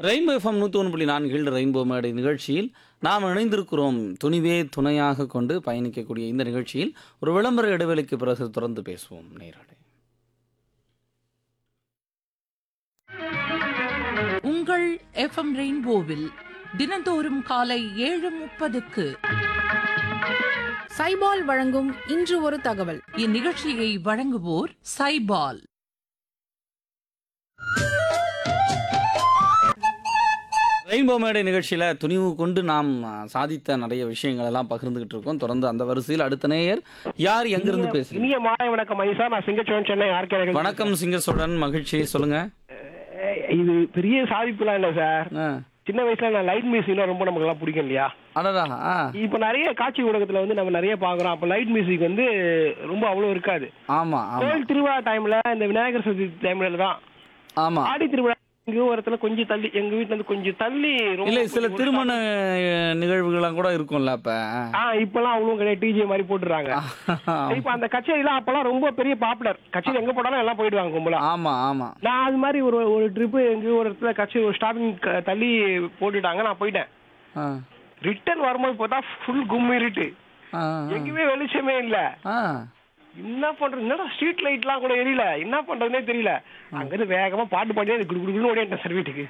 Rainbow FM நூற்றி ஒன்று புள்ளி நான்கில் ரெயின்போ மேடை நிகழ்ச்சியில் நாம் இணைந்திருக்கிறோம் துணிவே துணையாக கொண்டு பயணிக்கக்கூடிய இந்த நிகழ்ச்சியில் ஒரு விளம்பர இடைவெளிக்கு பிறகு தொடர்ந்து பேசுவோம் நேரடி உங்கள் எஃப்எம் ரெயின்போவில் தினந்தோறும் காலை ஏழு முப்பதுக்கு சைபால் வழங்கும் இன்று ஒரு தகவல் இந்நிகழ்ச்சியை வழங்குவோர் சைபால் ரெயின்போ மேடை நிகழ்ச்சியில் துணிவு கொண்டு நாம் ஆ, சாதித்த நிறைய விஷயங்கள் எல்லாம் பகிர்ந்துகிட்டு இருக்கோம் தொடர்ந்து அந்த வரிசையில் அடுத்த நேயர் யார் எங்கிருந்து பேசுறீங்க இனிய மாலை வணக்கம் ஐசா நான் சிங்கச்சோழன் சென்னை ஆர்கே வணக்கம் சிங்கர்ஸுடன் மகிழ்ச்சி சொல்லுங்க இது பெரிய சாதிப்புலாம் இல்ல சார் ஆ. சின்ன வயசுல நான் லைட் மியூசிக்னா ரொம்ப நமக்கு எல்லாம் பிடிக்கும் இல்லையா அடடா ஆ இப்ப நிறைய காட்சி ஊடகத்துல வந்து நம்ம நிறைய பாக்குறோம் அப்ப லைட் மியூசிக் வந்து ரொம்ப அவ்வளவு இருக்காது ஆமாம் ஆமாம் கோயில் திருவிழா டைம்ல இந்த விநாயகர் சதுர்த்தி டைம்ல தான் ஆமாம் ஆடி திருவிழா எங்க ஓரத்துல கொஞ்சம் தள்ளி எங்க வீட்டுல இருந்து கொஞ்சம் தள்ளி ரொம்ப இல்லை சில ஒரு திருமண அஹ், நிகழ்வுகள்லாம் கூட இருக்கும்ல அப்போ ஆ இப்பெல்லாம் அவ்வளவு கிடையாது டிஜே மாதிரி போட்டுறாங்க இப்ப அந்த கச்சேரிலாம் அப்பெல்லாம் ரொம்ப பெரிய பாப்புலர் கச்சேரி எங்க போனாலும் எல்லாம் போயிடுவாங்க கும்பலா ஆமாம் ஆமாம் நான் அது மாதிரி ஒரு ஒரு ட்ரிப்பு எங்கேயோ ஒரு இடத்துல கட்சி ஒரு ஸ்டாப்பிங் தள்ளி போட்டுட்டாங்க நான் போயிட்டேன் ஆ ரிட்டர்ன் வரும்போது பார்த்தா ஃபுல் கும் இருட்டு ஆ எங்கேயுமே வெளிச்சமே இல்ல ஆ என்ன பண்றது என்னடா ஸ்ட்ரீட் லைட்லாம் கூட எரியல என்ன பண்றதுனே தெரியல அங்கிருந்து வேகமா பாட்டு பாடியே குடு குடுன்னு ஓடிட்டேன் சார் வீட்டுக்கு